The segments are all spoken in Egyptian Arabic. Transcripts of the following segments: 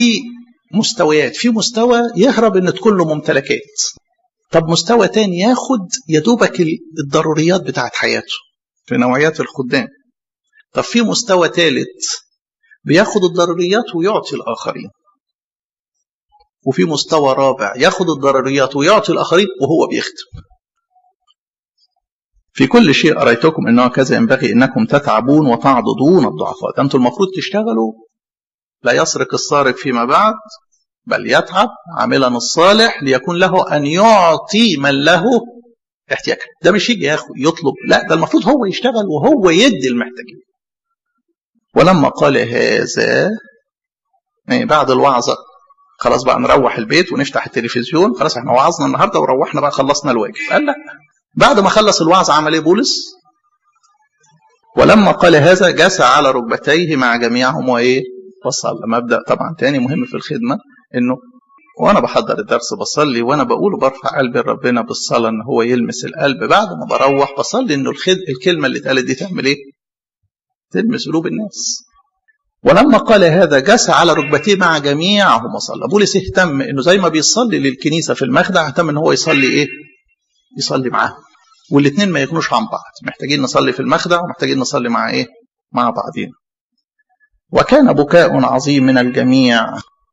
في مستويات في مستوى يهرب ان تكون له ممتلكات طب مستوى تاني ياخد يا دوبك الضروريات بتاعت حياته في نوعيات الخدام طب في مستوى ثالث بياخد الضروريات ويعطي الآخرين وفي مستوى رابع ياخد الضروريات ويعطي الآخرين وهو بيخدم في كل شيء أريتكم أنه كذا ينبغي أنكم تتعبون وتعضدون الضعفاء أنتم المفروض تشتغلوا لا يسرق السارق فيما بعد بل يتعب عاملا الصالح ليكون له أن يعطي من له احتياج ده مش يجي ياخد يطلب لا ده المفروض هو يشتغل وهو يدي المحتاجين ولما قال هذا يعني بعد الوعظة خلاص بقى نروح البيت ونفتح التلفزيون خلاص احنا وعظنا النهارده وروحنا بقى خلصنا الواجب قال لا بعد ما خلص الوعظ عمل ايه بولس ولما قال هذا جس على ركبتيه مع جميعهم وايه وصلى مبدا طبعا تاني مهم في الخدمه انه وانا بحضر الدرس بصلي وانا بقول برفع قلبي لربنا بالصلاه ان هو يلمس القلب بعد ما بروح بصلي انه الخد... الكلمه اللي اتقالت دي تعمل ايه؟ تلمس قلوب الناس. ولما قال هذا جس على ركبتيه مع جميعهم وصلى بولس اهتم انه زي ما بيصلي للكنيسه في المخدع اهتم ان هو يصلي ايه؟ يصلي معاهم. والاثنين ما يكونوش عن بعض محتاجين نصلي في المخدع ومحتاجين نصلي مع ايه؟ مع بعضين. وكان بكاء عظيم من الجميع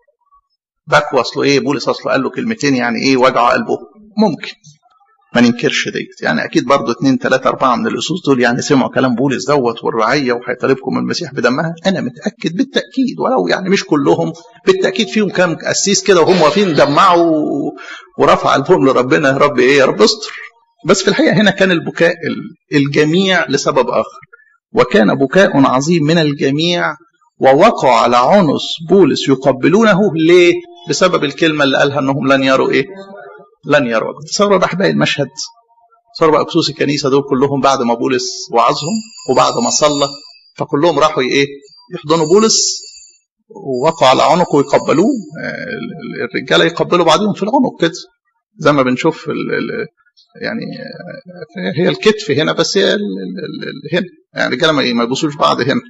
بكوا اصله ايه بولس اصله قال له كلمتين يعني ايه وجع قلبه ممكن ما ننكرش ديت يعني اكيد برضه اثنين ثلاثة أربعة من الأسوس دول يعني سمعوا كلام بولس دوت والرعية وهيطالبكم المسيح بدمها أنا متأكد بالتأكيد ولو يعني مش كلهم بالتأكيد فيهم كام قسيس كده وهم واقفين دمعوا ورفع قلبهم لربنا يا رب إيه يا رب استر بس في الحقيقة هنا كان البكاء الجميع لسبب آخر وكان بكاء عظيم من الجميع ووقعوا على عنص بولس يقبلونه ليه؟ بسبب الكلمة اللي قالها أنهم لن يروا إيه؟ لن يروا تصوروا بقى أحبائي المشهد تصوروا بقى كسوس الكنيسة دول كلهم بعد ما بولس وعظهم وبعد ما صلى فكلهم راحوا إيه؟ يحضنوا بولس ووقعوا على عنقه ويقبلوه الرجالة يقبلوا بعضهم في العنق كده زي ما بنشوف ال ال يعني هي الكتف هنا بس هي ال ال هنا يعني الرجاله ما يبصوش بعض هنا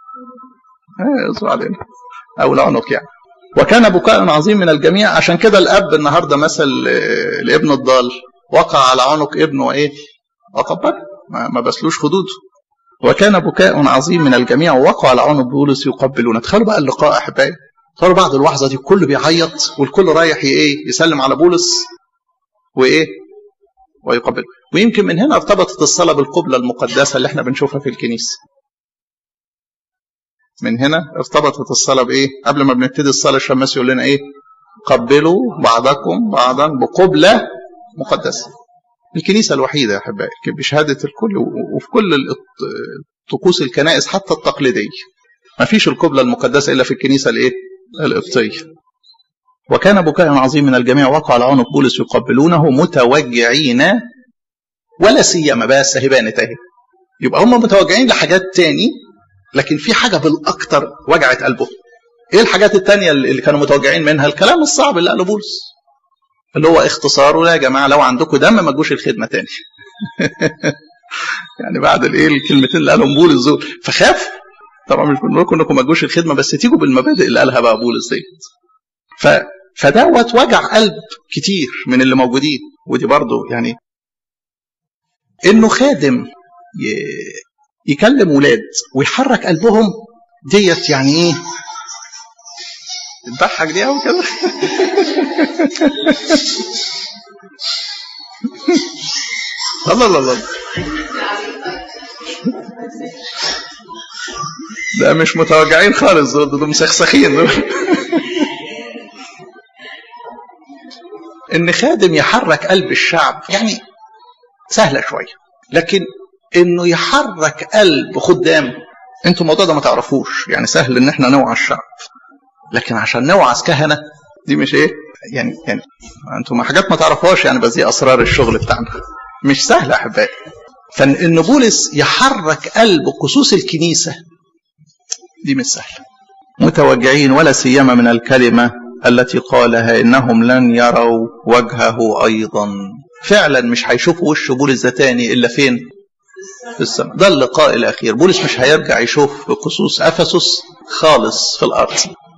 يصوا علينا او العنق يعني وكان بكاء عظيم من الجميع عشان كده الاب النهارده مثل لابن الضال وقع على عنق ابنه وايه وقبل ما بسلوش خدوده وكان بكاء عظيم من الجميع ووقع على عنق بولس يقبلون تخيلوا بقى اللقاء احبائي تخيلوا بعد اللحظه دي الكل بيعيط والكل رايح ايه يسلم على بولس وايه ويقبل ويمكن من هنا ارتبطت الصلاه بالقبله المقدسه اللي احنا بنشوفها في الكنيسه من هنا ارتبطت الصلاة بإيه؟ قبل ما بنبتدي الصلاة الشماس يقول لنا إيه؟ قبلوا بعضكم بعضا بقبلة مقدسة. الكنيسة الوحيدة يا أحبائي بشهادة الكل وفي كل طقوس الكنائس حتى التقليدية. ما فيش القبلة المقدسة إلا في الكنيسة الإيه؟ القبطية. وكان بكاء عظيم من الجميع وقع على عنق بولس يقبلونه متوجعين ولا سيما بس هبانة اهي. يبقى هم متوجعين لحاجات تاني لكن في حاجة بالأكثر وجعت قلبه ايه الحاجات التانية اللي كانوا متوجعين منها الكلام الصعب اللي قاله بولس اللي هو اختصاره يا جماعة لو عندكم دم ما تجوش الخدمة تاني يعني بعد الايه الكلمتين اللي قالهم بولس دول فخاف طبعا مش بنقول لكم انكم ما تجوش الخدمة بس تيجوا بالمبادئ اللي قالها بقى بولس ديت ف فدوت وجع قلب كتير من اللي موجودين ودي برضه يعني انه خادم يكلم ولاد ويحرك قلبهم ديت يعني ايه تضحك دي قوي كده الله الله الله ده مش متوجعين خالص دول دول مسخسخين دول ان خادم يحرك قلب الشعب يعني سهله شويه لكن انه يحرك قلب خدام انتوا الموضوع ده ما تعرفوش يعني سهل ان احنا نوعى الشعب لكن عشان نوعظ كهنه دي مش ايه يعني يعني انتوا ما حاجات ما تعرفوهاش يعني بس دي اسرار الشغل بتاعنا مش سهل احبائي فان بولس يحرك قلب قصوص الكنيسه دي مش سهله متوجعين ولا سيما من الكلمه التي قالها انهم لن يروا وجهه ايضا فعلا مش هيشوفوا وش بولس ده تاني الا فين في السماء ده اللقاء الاخير بولس مش هيرجع يشوف قصوص افسس خالص في الارض